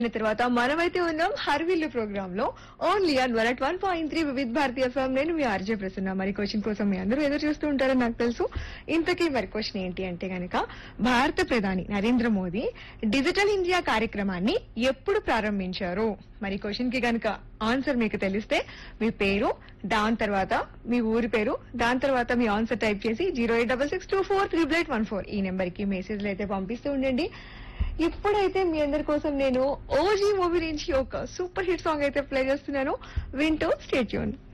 దాని తర్వాత మనమైతే ఉన్నాం హర్విల్లు ప్రోగ్రామ్ లో only on one at one point three వివిధ భారతీయ ఎఫ్ఎం నేను మీ ఆర్జే ప్రసన్న మరి క్వశ్చన్ కోసం మీ అందరూ ఎదురు చూస్తూ ఉంటారని నాకు తెలుసు ఇంతకీ మరి క్వశ్చన్ ఏంటి అంటే గనక భారత ప్రధాని నరేంద్ర మోదీ డిజిటల్ ఇండియా కార్యక్రమాన్ని ఎప్పుడు ప్రారంభించారు మరి క్వశ్చన్ కి గనక ఆన్సర్ మీకు తెలిస్తే మీ పేరు దాని తర్వాత మీ ఊరి పేరు దాని తర్వాత మీ ఆన్సర్ టైప్ చేసి zero eight double six two four triple eight one four ఈ నెంబర్ కి మెసేజ్లు అయితే పంపిస్తూ ఉండండి ఇప్పుడైతే మీ అందరి కోసం నేను ఓజీ మూవీ నుంచి ఒక సూపర్ హిట్ సాంగ్ అయితే ప్లే చేస్తున్నాను వింటూ స్టేట్యూన్